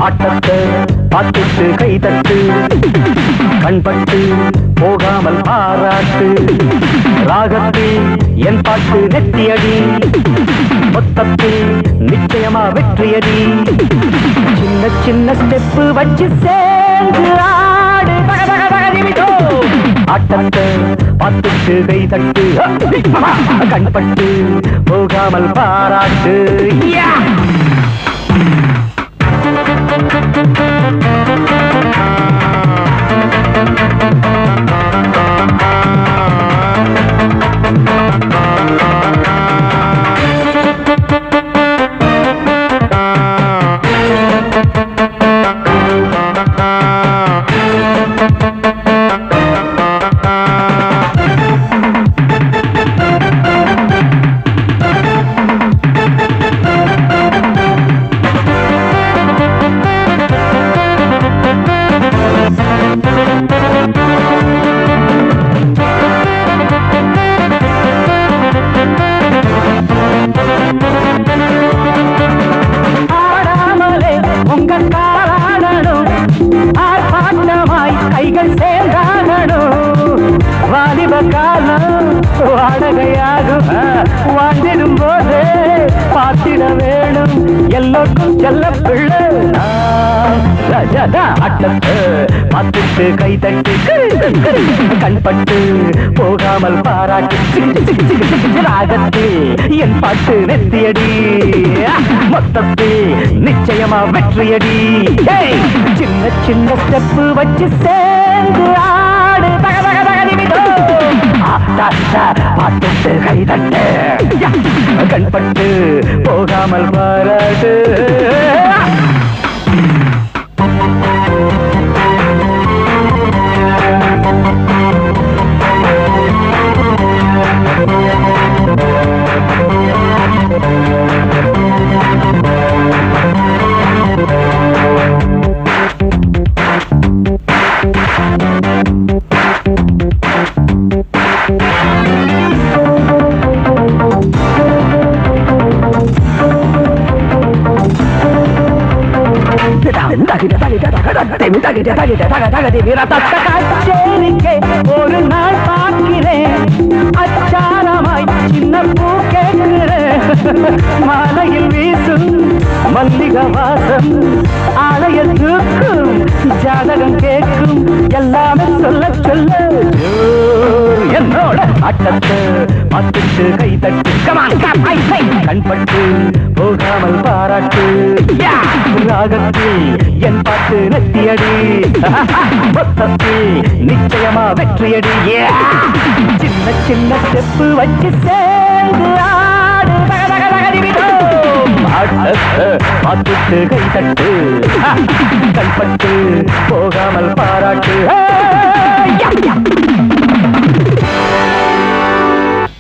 ஆட்டத்தை பார்த்துட்டு கைதட்டு கண்பட்டு போகாமல் பாராட்டு ராகத்தில் என் பாட்டு நெத்தியடி மொத்தத்தில் நிச்சயமா வெற்றியடி சின்ன சின்ன ஸ்டெப்பு வச்சு சேர்ந்து ஆடு தக தக தக திமிதோ. ஆட்டத்தை பார்த்துட்டு கைதட்டு கண்பட்டு போகாமல் பாராட்டு யா! ஆடாமலே உங்கள் காலாடணும் ஆர்ப்பாட்டமாய் கைகள் சேர்ந்தாடணும் வாலிப காலம் வாடகையாகும் வாழ்ந்திடும் போதே பார்த்திட வேணும் எல்லோருக்கும் செல்ல பிள்ளை நான் ராஜாதா ஆட்டத்தை பார்த்துட்டு கை தட்டி கண்பட்டு போகாமல் பாராட்டு ராகத்தில் என் பாட்டு நெத்தியடி மொத்தத்தில் நிச்சயமா வெற்றியடி ஏய், சின்ன சின்ன ஸ்டெப்பு வச்சு சேர்ந்து ஆடு தக தக தக நிமிதோ. ஆட்டாட்டா, பார்த்துட்டு கை தட்டு யா, கண்பட்டு போகாமல் பாராட்டு கச்சேரிக்கே ஒரு நாள் பார்க்கிறேன் அச்சாரமாய் சின்ன பூ கேட்கிறேன் மாலையில் வீசும் மல்லிக வாசம் ஆலய தூக்கும் ஜாதகம் கேட்கும் எல்லாமே சொல்ல சொல்ல ஜோர் என்னோட ஆட்டத்தை பார்த்துட்டு கை தட்டு கமான் கண்பட்டு போகாமல் பாராட்டு யா! ராகத்தில் என் பாட்டு நெத்தியடி மொத்தத்தில் நிச்சயமா வெற்றியடி யா! சின்ன சின்ன ஸ்டெப்பு வச்சு சேர்ந்து ஆடு தக தக தக திமிதோ. ஆட்டத்தை பார்த்துட்டு கை தட்டு கண்பட்டு போகாமல் பாராட்டு